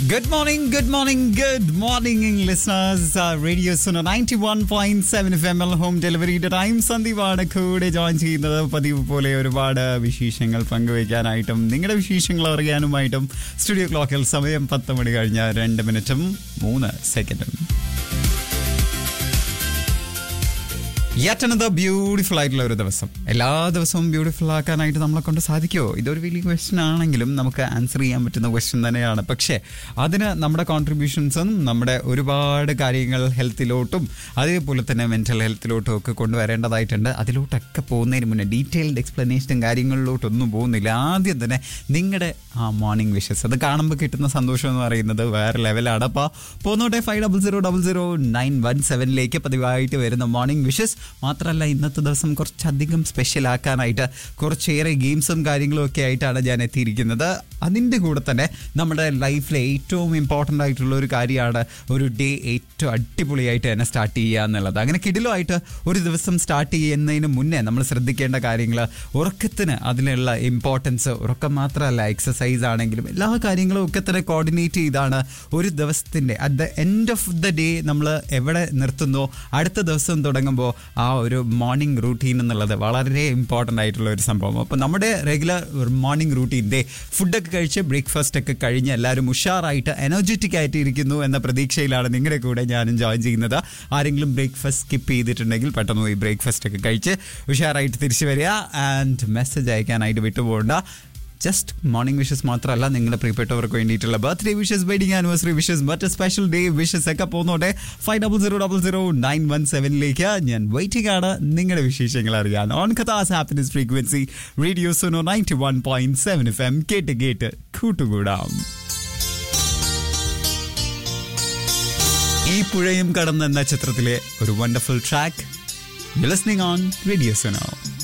Good morning, good morning, good morning, listeners. Uh, Radio Suno 91.7 FM home ഡെലിവറിയുടെ time സന്ദീപാണ് കൂടെ join ചെയ്യുന്നത് പതിവ് പോലെ ഒരുപാട് വിശേഷങ്ങൾ പങ്കുവയ്ക്കാനായിട്ടും നിങ്ങളുടെ വിശേഷങ്ങൾ അറിയാനുമായിട്ടും സ്റ്റുഡിയോ ക്ലോക്കിൽ സമയം പത്ത് മണി കഴിഞ്ഞ രണ്ട് മിനിറ്റും മൂന്ന് സെക്കൻഡും യെറ്റ് അനദർ ബ്യൂട്ടിഫുൾ ആയിട്ടുള്ള ഒരു ദിവസം എല്ലാ ദിവസവും ബ്യൂട്ടിഫുൾ ആക്കാനായിട്ട് നമ്മളെ കൊണ്ട് സാധിക്കുമോ ഇതൊരു വലിയ ക്വസ്റ്റ്യൻ ആണെങ്കിലും നമുക്ക് ആൻസർ ചെയ്യാൻ പറ്റുന്ന ക്വസ്റ്റ്യൻ തന്നെയാണ് പക്ഷേ അതിന് നമ്മുടെ കോൺട്രിബ്യൂഷൻസും നമ്മുടെ ഒരുപാട് കാര്യങ്ങൾ ഹെൽത്തിലോട്ടും അതേപോലെ തന്നെ മെന്റൽ ഹെൽത്തിലോട്ടും ഒക്കെ കൊണ്ടുവരേണ്ടതായിട്ടുണ്ട് അതിലോട്ടൊക്കെ പോകുന്നതിന് മുന്നേ ഡീറ്റെയിൽഡ് എക്സ്പ്ലനേഷനും കാര്യങ്ങളിലോട്ടൊന്നും പോകുന്നില്ല ആദ്യം തന്നെ നിങ്ങളുടെ ആ മോർണിംഗ് വിഷസ് അത് കാണുമ്പോൾ കിട്ടുന്ന സന്തോഷം എന്ന് പറയുന്നത് വേറെ ലെവലാണ് അപ്പോൾ പോന്നോട്ടെ five double zero double zero nine one സെവനിലേക്ക് പതിവായിട്ട് വരുന്ന മോർണിംഗ് വിഷസ് മാത്രമല്ല ഇന്നത്തെ ദിവസം കുറച്ചധികം സ്പെഷ്യൽ ആക്കാനായിട്ട് കുറച്ചേറെ ഗെയിംസും കാര്യങ്ങളും ഒക്കെ ആയിട്ടാണ് ഞാൻ എത്തിയിരിക്കുന്നത് അതിൻ്റെ കൂടെ തന്നെ നമ്മുടെ ലൈഫിലെ ഏറ്റവും ഇമ്പോർട്ടൻ്റ് ആയിട്ടുള്ള ഒരു കാര്യമാണ് ഒരു ഡേ ഏറ്റവും അടിപൊളിയായിട്ട് തന്നെ സ്റ്റാർട്ട് ചെയ്യുക എന്നുള്ളത് അങ്ങനെ കിടിലുമായിട്ട് ഒരു ദിവസം സ്റ്റാർട്ട് ചെയ്യുന്നതിന് മുന്നേ നമ്മൾ ശ്രദ്ധിക്കേണ്ട കാര്യങ്ങൾ ഉറക്കത്തിന് അതിനുള്ള ഇമ്പോർട്ടൻസ് ഉറക്കം മാത്രമല്ല എക്സസൈസ് ആണെങ്കിലും എല്ലാ കാര്യങ്ങളും ഒക്കെ തന്നെ കോർഡിനേറ്റ് ചെയ്താണ് ഒരു ദിവസത്തിൻ്റെ at the end of the day നമ്മൾ എവിടെ നിർത്തുന്നോ അടുത്ത ദിവസം തുടങ്ങുമ്പോൾ ആ ഒരു മോർണിംഗ് റൂട്ടീൻ എന്നുള്ളത് വളരെ ഇമ്പോർട്ടൻ്റ് ആയിട്ടുള്ള ഒരു സംഭവം അപ്പോൾ നമ്മുടെ റെഗുലർ മോർണിംഗ് റൂട്ടീൻ്റെ ഫുഡൊക്കെ കഴിച്ച് ബ്രേക്ക്ഫാസ്റ്റ് ഒക്കെ കഴിഞ്ഞ് എല്ലാവരും ഉഷാറായിട്ട് എനർജറ്റിക് ആയിട്ട് ഇരിക്കുന്നു എന്ന പ്രതീക്ഷയിലാണ് നിങ്ങളുടെ കൂടെ ഞാനും ജോയിൻ ചെയ്യുന്നത് ആരെങ്കിലും ബ്രേക്ക്ഫാസ്റ്റ് സ്കിപ്പ് ചെയ്തിട്ടുണ്ടെങ്കിൽ പെട്ടെന്ന് പോയി ബ്രേക്ക്ഫാസ്റ്റ് ഒക്കെ കഴിച്ച് ഉഷാറായിട്ട് തിരിച്ചു വരിക ആൻഡ് മെസ്സേജ് അയക്കാനായിട്ട് വിട്ടുപോകണ്ട ജസ്റ്റ് മോർണിംഗ് വിഷസ് മാത്രമല്ല നിങ്ങളുടെ പ്രിയപ്പെട്ടവർക്ക് വേണ്ടിയിട്ടുള്ള birthday wishes wedding anniversary wishes മറ്റ് സ്പെഷ്യൽ ഡേ വിഷസ് ഒക്കെ പോകുന്നോട്ടെ five double zero double zero nine one സെവനിലേക്ക് ഞാൻ വെയിറ്റിംഗ് ആണ് നിങ്ങളുടെ വിശേഷങ്ങൾ അറിയാൻ ഓൺ കഥാസ് happiness frequency radio Suno ninety one point seven F M കേട്ട് കേട്ട് കൂട്ടുകൂടാം ഈ പുഴയും കടന്നെന്ന ചിത്രത്തിലെ ഒരു wonderful track listening on radio Suno